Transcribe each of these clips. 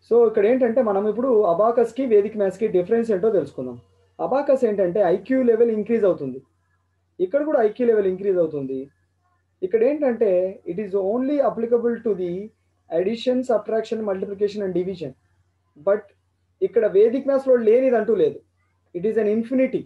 so ఇక్కడ ఏంటంటే మనం ఇప్పుడు అబాకస్కి వేదిక్ మ్యాథ్స్కి డిఫరెన్స్ ఏంటో తెలుసుకుందాం అబాకస్ ఏంటంటే ఐక్యూ లెవెల్ ఇంక్రీజ్ అవుతుంది ఇక్కడ కూడా ఐక్యూ లెవెల్ ఇంక్రీజ్ అవుతుంది ఇక్కడ ఏంటంటే it is only applicable to the addition subtraction multiplication and division but ఇక్కడ వేదిక్ మ్యాథ్స్లో లేనిది అంటూ లేదు ఇట్ ఈస్ అన్ ఇన్ఫినిటీ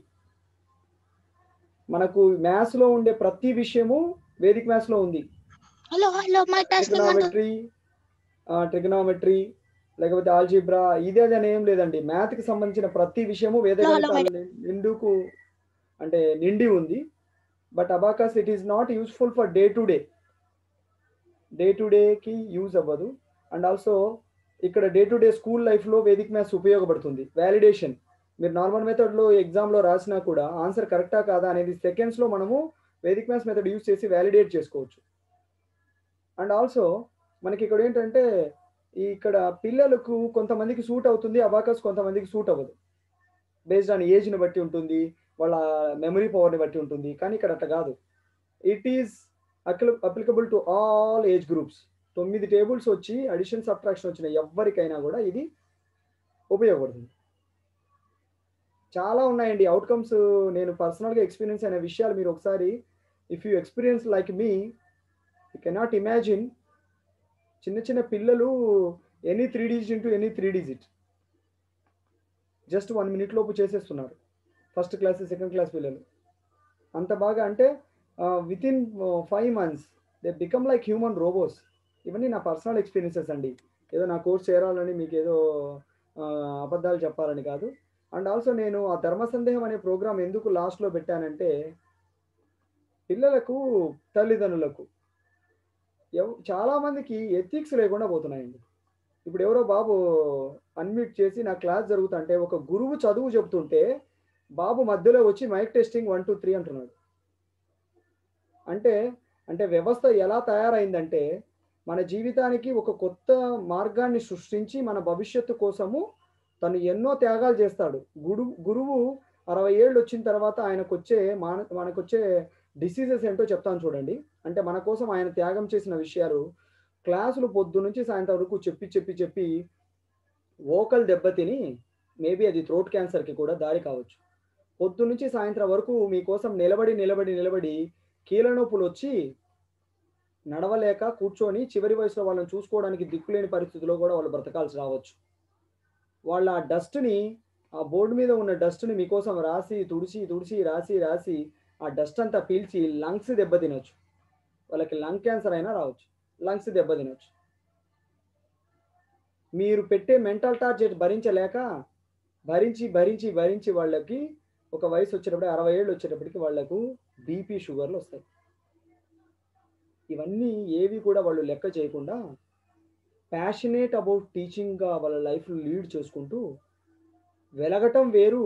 మనకు మ్యాథ్స్లో ఉండే ప్రతి విషయము వేదిక్ మ్యాథ్స్లో ఉంది hello hello my task trigonometry trigonometry లేకపోతే ఆల్జీబ్రా ఇదే అని ఏం లేదండి మ్యాథ్ కి సంబంధించిన ప్రతి విషయము వేద No, no, గణితాలు నిండుకు అంటే నిండి ఉంది but abacus it is not useful for day to day day to డేకి యూజ్ అవ్వదు అండ్ ఆల్సో ఇక్కడ డే టు డే స్కూల్ లైఫ్లో వేదిక్ మ్యాథ్స్ ఉపయోగపడుతుంది వ్యాలిడేషన్ మీరు నార్మల్ మెథడ్లో ఎగ్జామ్లో రాసినా కూడా ఆన్సర్ కరెక్టా కాదా అనేది సెకండ్స్లో మనము వేదిక్ మ్యాథ్స్ మెథడ్ యూజ్ చేసి వ్యాలిడేట్ చేసుకోవచ్చు అండ్ ఆల్సో మనకి ఇక్కడ ఏంటంటే ఈ ఇక్కడ పిల్లలకు కొంతమందికి సూట్ అవుతుంది అబాకస్ కొంతమందికి సూట్ అవ్వదు బేస్డ్ ఆన్ ఏజ్ని బట్టి ఉంటుంది వాళ్ళ మెమరీ పవర్ని బట్టి ఉంటుంది కానీ ఇక్కడ అట్లా కాదు it is applicable to all age groups తొమ్మిది టేబుల్స్ వచ్చి అడిషన్ సబ్ట్రాక్షన్ వచ్చిన ఎవరికైనా కూడా ఇది ఉపయోగపడుతుంది చాలా ఉన్నాయండి అవుట్కమ్స్ నేను పర్సనల్గా ఎక్స్పీరియన్స్ అయిన విషయాలు మీరు ఒకసారి if you experience like me you cannot imagine చిన్న చిన్న పిల్లలు any three digit into any three digit just one minute లోపు చేసేస్తున్నారు ఫస్ట్ క్లాస్ సెకండ్ క్లాస్ పిల్లలు అంత బాగా అంటే within five months they become like human robots ఇవన్నీ నా పర్సనల్ ఎక్స్పీరియన్సెస్ అండి ఏదో నా కోర్స్ చేరాలని మీకు ఏదో ఆ, అబద్ధాలు చెప్పాలని కాదు అండ్ ఆల్సో నేను ఆ ధర్మ సందేహం అనే ప్రోగ్రామ్ ఎందుకు లాస్ట్లో పెట్టానంటే పిల్లలకు తల్లిదండ్రులకు ఎవ- చాలా మందికి ఎథిక్స్ లేకుండా పోతున్నాయండి ఇప్పుడు ఎవరో బాబు అన్మ్యూట్ చేసి నా క్లాస్ జరుగుతుంటే ఒక గురువు చదువు చెప్తుంటే బాబు మధ్యలో వచ్చి mic testing one two three అంటున్నాడు అంటే అంటే వ్యవస్థ ఎలా తయారైందంటే మన జీవితానికి ఒక కొత్త మార్గాన్ని సృష్టించి మన భవిష్యత్తు కోసము తను ఎన్నో త్యాగాలు చేస్తాడు గురు గురువు అరవై ఏళ్ళు వచ్చిన తర్వాత ఆయనకు వచ్చే మాన మనకొచ్చే డిసీజెస్ ఏంటో చెప్తాను చూడండి అంటే మన కోసం ఆయన త్యాగం చేసిన విషయాలు క్లాసులు పొద్దు నుంచి సాయంత్రం వరకు చెప్పి చెప్పి చెప్పి ఓకల్ దెబ్బతిని మేబీ అది థ్రోట్ క్యాన్సర్కి కూడా దారి కావచ్చు పొద్దు నుంచి సాయంత్రం వరకు మీకోసం నిలబడి నిలబడి నిలబడి కీళ్ళ నొప్పులు వచ్చి నడవలేక కూర్చొని చివరి వయసులో వాళ్ళని చూసుకోవడానికి దిక్కులేని పరిస్థితిలో కూడా వాళ్ళు బ్రతకాల్సి రావచ్చు వాళ్ళ ఆ డస్ట్ని ఆ బోర్డు మీద ఉన్న డస్ట్ని మీకోసం రాసి తుడిచి తుడిచి రాసి రాసి ఆ డస్ట్ అంతా పీల్చి లంగ్స్ దెబ్బతినొచ్చు వాళ్ళకి లంగ్ క్యాన్సర్ అయినా రావచ్చు లంగ్స్ దెబ్బతినొచ్చు మీరు పెట్టే మెంటల్ టార్గెట్ భరించలేక భరించి భరించి భరించి వాళ్ళకి ఒక వయసు వచ్చేటప్పుడు అరవై ఏళ్ళు వచ్చేటప్పటికి వాళ్ళకు బీపీ షుగర్లు వస్తాయి ఇవన్నీ ఏవి కూడా వాళ్ళు లెక్క చేయకుండా ప్యాషనేట్ అబౌట్ టీచింగ్గా వాళ్ళ లైఫ్లో లీడ్ చేసుకుంటూ వెలగటం వేరు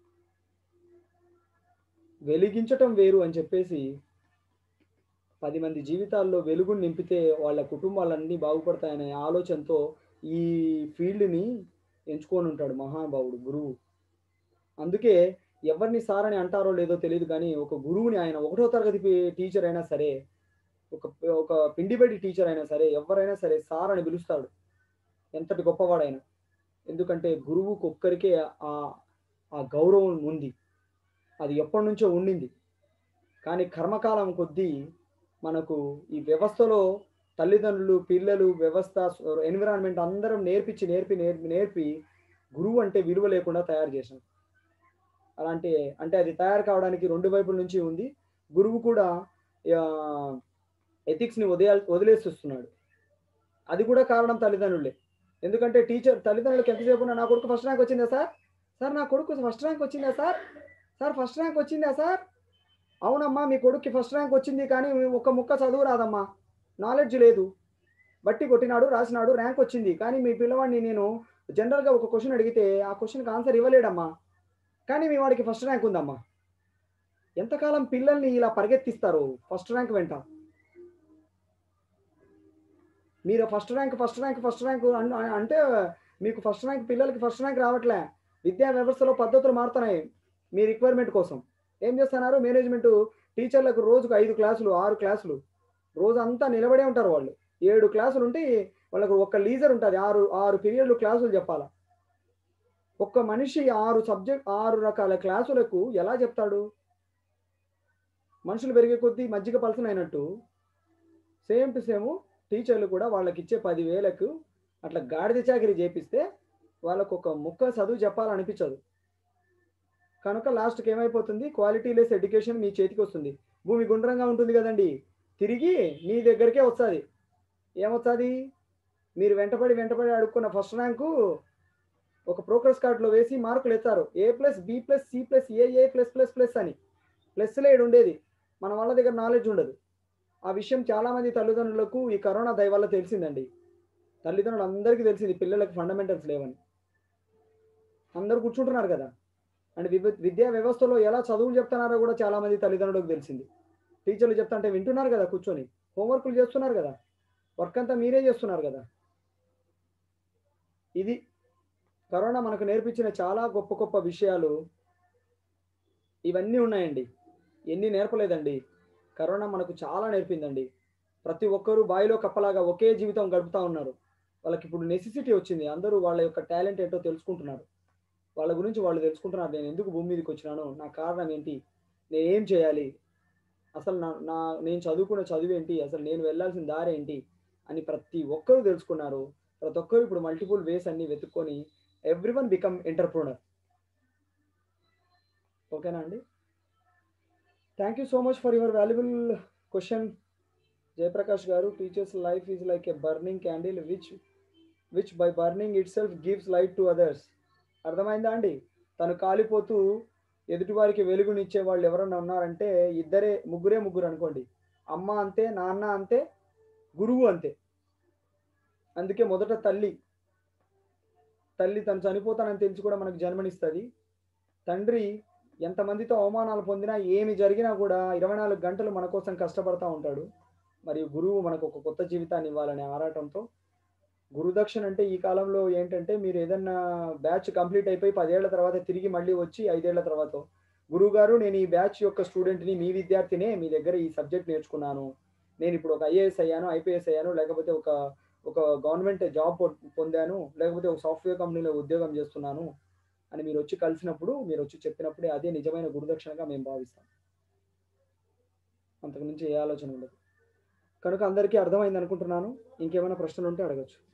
వెలిగించటం వేరు అని చెప్పేసి పది మంది జీవితాల్లో వెలుగుని నింపితే వాళ్ళ కుటుంబాలన్నీ బాగుపడతాయనే ఆలోచనతో ఈ ఫీల్డ్ని ఎంచుకొని ఉంటాడు మహానుభావుడు గురువు అందుకే ఎవరిని సార్ అని అంటారో లేదో తెలియదు కానీ ఒక గురువుని ఆయన ఒకటో తరగతి పి- టీచర్ అయినా సరే ఒక ఒక పిండిబడి టీచర్ అయినా సరే ఎవరైనా సరే సార్ అని పిలుస్తాడు ఎంతటి గొప్పవాడైనా ఎందుకంటే గురువుకు ఒక్కరికే ఆ ఆ గౌరవం ఉంది అది ఎప్పటి నుంచో ఉండింది కానీ కర్మకాలం కొద్దీ మనకు ఈ వ్యవస్థలో తల్లిదండ్రులు పిల్లలు వ్యవస్థ ఎన్విరాన్మెంట్ అందరం నేర్పించి నేర్పి నేర్పి నేర్పి గురువు అంటే విలువ లేకుండా తయారు చేశాం అలాంటి అంటే అది తయారు కావడానికి రెండు వైపుల నుంచి ఉంది గురువు కూడా ఎథిక్స్ని వదిలే వదిలేస్తున్నాడు అది కూడా కారణం తల్లిదండ్రులే ఎందుకంటే టీచర్ తల్లిదండ్రులకు ఎంతసేపు ఉన్నా నా కొడుకు ఫస్ట్ ర్యాంక్ వచ్చిందా సార్ సార్ నా కొడుకు ఫస్ట్ ర్యాంక్ వచ్చిందా సార్ సార్ ఫస్ట్ ర్యాంక్ వచ్చిందా సార్ అవునమ్మా మీ కొడుక్కి ఫస్ట్ ర్యాంక్ వచ్చింది కానీ ఒక ముక్క చదువు రాదమ్మా నాలెడ్జ్ లేదు బట్టి కొట్టినాడు రాసినాడు ర్యాంక్ వచ్చింది కానీ మీ పిల్లవాడిని నేను జనరల్గా ఒక క్వశ్చన్ అడిగితే ఆ క్వశ్చన్కి ఆన్సర్ ఇవ్వలేడమ్మా కానీ మీ వాడికి ఫస్ట్ ర్యాంక్ ఉందమ్మా ఎంతకాలం పిల్లల్ని ఇలా పరిగెత్తిస్తారు ఫస్ట్ ర్యాంక్ వెంట మీరు first rank first rank first rank అంటే మీకు ఫస్ట్ ర్యాంక్ పిల్లలకి ఫస్ట్ ర్యాంక్ రావట్లే విద్యా వ్యవస్థలో పద్ధతులు మారుతున్నాయి మీ రిక్వైర్మెంట్ కోసం ఏం చేస్తున్నారు మేనేజ్మెంట్ టీచర్లకు రోజుకు ఐదు క్లాసులు ఆరు క్లాసులు రోజు అంతా నిలబడే ఉంటారు వాళ్ళు ఏడు క్లాసులు ఉంటే వాళ్ళకు ఒక్క లీజర్ ఉంటుంది ఆరు ఆరు పీరియడ్లు క్లాసులు చెప్పాలా ఒక్క మనిషి ఆరు సబ్జెక్ట్ ఆరు రకాల క్లాసులకు ఎలా చెప్తాడు మనుషులు పెరిగే కొద్దీ మజ్జిగ పలసన అయినట్టు సేమ్ టు సేమ్ టీచర్లు కూడా వాళ్ళకి ఇచ్చే పదివేలకు అట్లా గాడిద చాకరీ చేపిస్తే వాళ్ళకు ఒక ముక్క చదువు చెప్పాలనిపించదు కనుక లాస్ట్కి ఏమైపోతుంది క్వాలిటీ లెస్ ఎడ్యుకేషన్ మీ చేతికి వస్తుంది భూమి గుండ్రంగా ఉంటుంది కదండి తిరిగి మీ దగ్గరికే వస్తుంది ఏమొస్తుంది మీరు వెంటపడి వెంటపడి అడుక్కున్న ఫస్ట్ ర్యాంకు ఒక ప్రోగ్రెస్ కార్డులో వేసి మార్కులు ఎత్తారు A plus B plus C plus A A plus plus plus అని ప్లస్లే ఏడు ఉండేది మన వాళ్ళ దగ్గర నాలెడ్జ్ ఉండదు ఆ విషయం చాలామంది తల్లిదండ్రులకు ఈ కరోనా దయ వల్ల తెలిసిందండి తల్లిదండ్రులు అందరికీ తెలిసింది పిల్లలకు ఫండమెంటల్స్ లేవని అందరూ కూర్చుంటున్నారు కదా అండ్ వివ- విద్యా వ్యవస్థలో ఎలా చదువులు చెప్తున్నారో కూడా చాలామంది తల్లిదండ్రులకు తెలిసింది టీచర్లు చెప్తుంటే వింటున్నారు కదా కూర్చొని హోంవర్క్లు చేస్తున్నారు కదా వర్క్ అంతా మీరే చేస్తున్నారు కదా ఇది కరోనా మనకు నేర్పించిన చాలా గొప్ప గొప్ప విషయాలు ఇవన్నీ ఉన్నాయండి ఎన్ని నేర్పలేదండి కరోనా మనకు చాలా నేర్పిందండి ప్రతి ఒక్కరూ బావిలో కప్పలాగా ఒకే జీవితం గడుపుతూ ఉన్నారు వాళ్ళకి ఇప్పుడు నెసెసిటీ వచ్చింది అందరూ వాళ్ళ యొక్క టాలెంట్ ఏంటో తెలుసుకుంటున్నారు వాళ్ళ గురించి వాళ్ళు తెలుసుకుంటున్నారు నేను ఎందుకు భూమి మీదకి వచ్చినాను నా కారణం ఏంటి నేను ఏం చేయాలి అసలు నా నా నేను చదువుకున్న చదువు ఏంటి అసలు నేను వెళ్ళాల్సిన దారి ఏంటి అని ప్రతి ఒక్కరూ తెలుసుకున్నారు ప్రతి ఒక్కరు ఇప్పుడు మల్టిపుల్ వేస్ అన్ని వెతుక్కొని ఎవ్రీ వన్ బికమ్ ఎంటర్ప్రూనర్ ఓకేనా అండి thank you so much for your valuable question Jayaprakash గారు teachers life is like a burning candle which which by burning itself gives light to others అర్థమైందా అండి తను కాలిపోతూ ఎదుటివారికి వెలుగునిచ్చే వాళ్ళు ఎవరన్నా ఉన్నారంటే ఇద్దరే ముగ్గురే ముగ్గురు అనుకోండి అమ్మ అంతే నాన్న అంతే గురువు అంతే అందుకే మొదట తల్లి తల్లి తను చనిపోతానని తెలిసి కూడా మనకు జన్మనిస్తుంది తండ్రి ఎంతమందితో అవమానాలు పొందినా ఏమి జరిగినా కూడా ఇరవై నాలుగు గంటలు మన కోసం కష్టపడతా ఉంటాడు మరియు గురువు మనకు ఒక కొత్త జీవితాన్ని ఇవ్వాలనే ఆరాటంతో గురుదక్షిణ అంటే ఈ కాలంలో ఏంటంటే మీరు ఏదన్నా బ్యాచ్ కంప్లీట్ అయిపోయి పదేళ్ల తర్వాత తిరిగి మళ్ళీ వచ్చి ఐదేళ్ల తర్వాత గురువు గారు నేను ఈ బ్యాచ్ యొక్క స్టూడెంట్ని మీ విద్యార్థినే మీ దగ్గర ఈ సబ్జెక్ట్ నేర్చుకున్నాను నేను ఇప్పుడు ఒక ఐఏఎస్ అయ్యాను ఐపీఎస్ అయ్యాను లేకపోతే ఒక ఒక గవర్నమెంట్ జాబ్ పొందాను లేకపోతే ఒక సాఫ్ట్వేర్ కంపెనీలో ఉద్యోగం చేస్తున్నాను అని మీరు వచ్చి కలిసినప్పుడు మీరు వచ్చి చెప్పినప్పుడే అదే నిజమైన గురుదక్షిణగా మేము భావిస్తాం అంతకుమించి ఏ ఆలోచన ఉండదు కనుక అందరికీ అర్థమైంది అనుకుంటున్నాను ఇంకేమైనా ప్రశ్నలు ఉంటే అడగచ్చు